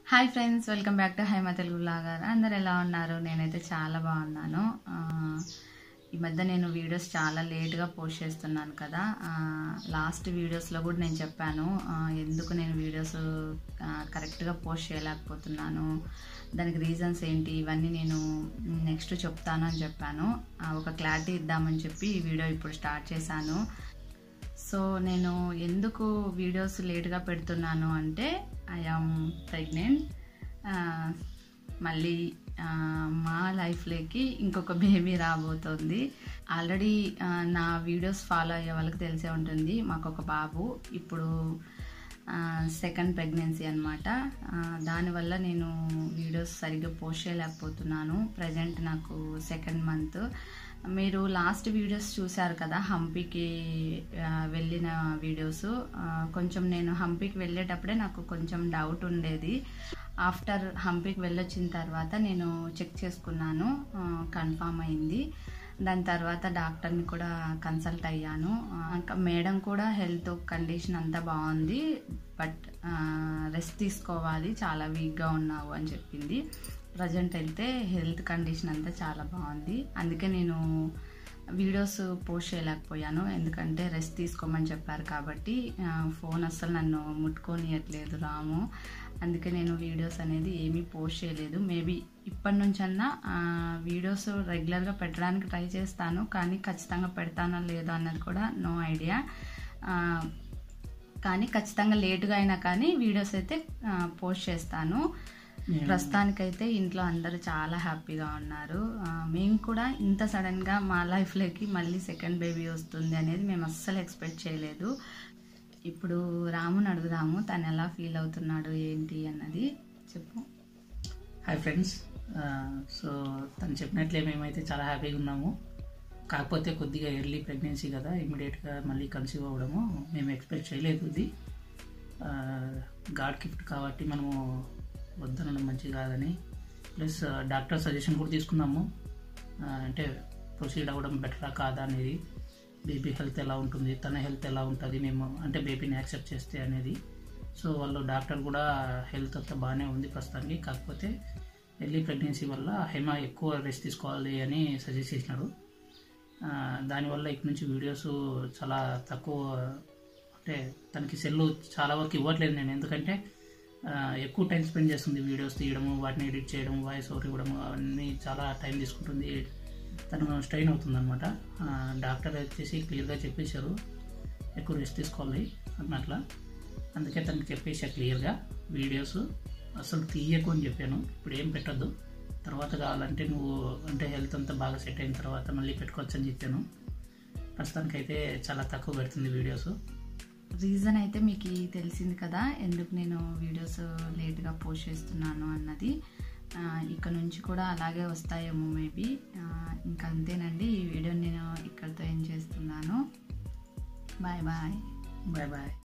hi friends welcome back to Haima Telugu vlogger అందరు ఎలా ఉన్నారు నేనైతే చాలా బాగున్నాను ఆ, ఈ మధ్య నేను వీడియోస్ చాలా లేట్గా పోస్ట్ చేస్తున్నాను కదా ఆ, లాస్ట్ వీడియోస్లో కూడా నేను చెప్పాను ఆ, ఎందుకు నేను వీడియోస్ ఆ, కరెక్ట్గా పోస్ట్ చేయలేకపోతున్నాను దానికి రీజన్స్ ఏంటి ఇవన్నీ నేను నెక్స్ట్ చెప్తాను అని చెప్పాను ఆ, ఒక క్లారిటీ ఇద్దామని చెప్పి ఈ వీడియో ఇప్పుడు స్టార్ట్ చేశాను సో నేను ఎందుకు వీడియోస్ లేట్గా పెడుతున్నాను అంటే ఐఆమ్ ప్రెగ్నెంట్ మళ్ళీ ఆ, మా లైఫ్లోకి ఇంకొక బేబీ రాబోతుంది ఆల్రెడీ నా వీడియోస్ ఫాలో అయ్యే వాళ్ళకి తెలిసే ఉంటుంది మాకు ఒక బాబు ఇప్పుడు సెకండ్ ప్రెగ్నెన్సీ అనమాట దానివల్ల నేను వీడియోస్ సరిగ్గా పోస్ట్ చేయలేకపోతున్నాను ప్రజెంట్ నాకు సెకండ్ మంత్ మీరు లాస్ట్ వీడియోస్ చూశారు కదా హంపీకి ఆ, వెళ్ళిన వీడియోస్ ఆ, కొంచెం నేను హంపీకి వెళ్ళేటప్పుడే నాకు కొంచెం డౌట్ ఉండేది ఆఫ్టర్ హంపీకి వెళ్ళొచ్చిన తర్వాత నేను చెక్ చేసుకున్నాను కన్ఫామ్ అయింది దాని తర్వాత డాక్టర్ని కూడా కన్సల్ట్ అయ్యాను ఆ, ఇంకా మేడం కూడా హెల్త్ కండిషన్ అంతా బాగుంది బట్ రెస్ట్ తీసుకోవాలి చాలా వీక్గా ఉన్నావు అని చెప్పింది ప్రజెంట్ అయితే హెల్త్ కండిషన్ అంతా చాలా బాగుంది అందుకే నేను వీడియోస్ పోస్ట్ చేయలేకపోయాను ఎందుకంటే రెస్ట్ తీసుకోమని చెప్పారు కాబట్టి ఆ, ఫోన్ అస్సలు నన్ను ముట్టుకోనియట్లేదు రాము అందుకే నేను వీడియోస్ అనేది ఏమీ పోస్ట్ చేయలేదు మేబీ ఇప్పటి నుంచన్నా ఆ, వీడియోస్ రెగ్యులర్గా పెట్టడానికి ట్రై చేస్తాను కానీ ఖచ్చితంగా పెడతానో లేదో అన్నది కూడా నో ఐడియా కానీ ఖచ్చితంగా లేటుగా అయినా కానీ వీడియోస్ అయితే ఆ, పోస్ట్ చేస్తాను ప్రస్తుతానికైతే ఇంట్లో అందరూ చాలా హ్యాపీగా ఉన్నారు ఆ, మేము కూడా ఇంత సడన్గా మా లైఫ్లోకి మళ్ళీ సెకండ్ బేబీ వస్తుంది అనేది మేము అస్సలు ఎక్స్పెక్ట్ చేయలేదు ఇప్పుడు రాముని అడుగుదాము తను ఎలా ఫీల్ అవుతున్నాడు ఏంటి అన్నది చెప్పు హాయ్ ఫ్రెండ్స్ సో తను చెప్పినట్లే మేమైతే చాలా హ్యాపీగా ఉన్నాము కాకపోతే కొద్దిగా ఎర్లీ ప్రెగ్నెన్సీ కదా ఇమీడియట్గా మళ్ళీ కన్సీవ్ అవ్వడము మేము ఎక్స్పెక్ట్ చేయలేదు ఇది గాడ్ గిఫ్ట్ కాబట్టి మనము వద్దనడం మంచిది కాదని ప్లస్ డాక్టర్ సజెషన్ కూడా తీసుకున్నాము ఆ, అంటే ప్రొసీడ్ అవ్వడం బెటరా కాదా అనేది బేబీ హెల్త్ ఎలా ఉంటుంది తన హెల్త్ ఎలా ఉంటుంది మేము అంటే బేబీని యాక్సెప్ట్ చేస్తే అనేది సో వాళ్ళు డాక్టర్ కూడా హెల్త్ అంతా బాగానే ఉంది ప్రస్తుతానికి కాకపోతే ఎర్లీ ప్రెగ్నెన్సీ వల్ల హెమా ఎక్కువ రెస్ట్ తీసుకోవాలి అని సజెస్ట్ చేసినాడు ఆ, దానివల్ల ఇక నుంచి వీడియోస్ చాలా తక్కువ అంటే తనకి సెల్ చాలా వరకు ఇవ్వట్లేదు నేను ఎందుకంటే ఆ, ఎక్కువ టైం స్పెండ్ చేస్తుంది వీడియోస్ తీయడము వాటిని ఎడిట్ చేయడం వాయిస్ ఓవర్ ఇవ్వడము అవన్నీ చాలా టైం తీసుకుంటుంది తను స్ట్రెయిన్ అవుతుంది అనమాట డాక్టర్ వచ్చేసి క్లియర్గా చెప్పేశారు ఎక్కువ రెస్ట్ తీసుకోవాలి అన్నట్ల అందుకే తనకి చెప్పేసా క్లియర్గా వీడియోస్ అసలు తీయకు అని చెప్పాను ఇప్పుడు ఏం పెట్టొద్దు తర్వాత కావాలంటే నువ్వు అంటే హెల్త్ అంతా బాగా సెట్ అయిన తర్వాత మళ్ళీ పెట్టుకోవచ్చు అని చెప్పాను ప్రస్తుతానికైతే చాలా తక్కువ పెడుతుంది వీడియోస్ రీజన్ అయితే మీకు తెలిసింది కదా ఎందుకు నేను వీడియోస్ లేట్గా పోస్ట్ చేస్తున్నాను అన్నది ఆ, ఇక నుంచి కూడా అలాగే వస్తాయేమో మేబీ ఇంకా అంతేనండి ఈ వీడియో నేను ఇక్కడితో ఏం చేస్తున్నాను బాయ్ బాయ్ బాయ్ బాయ్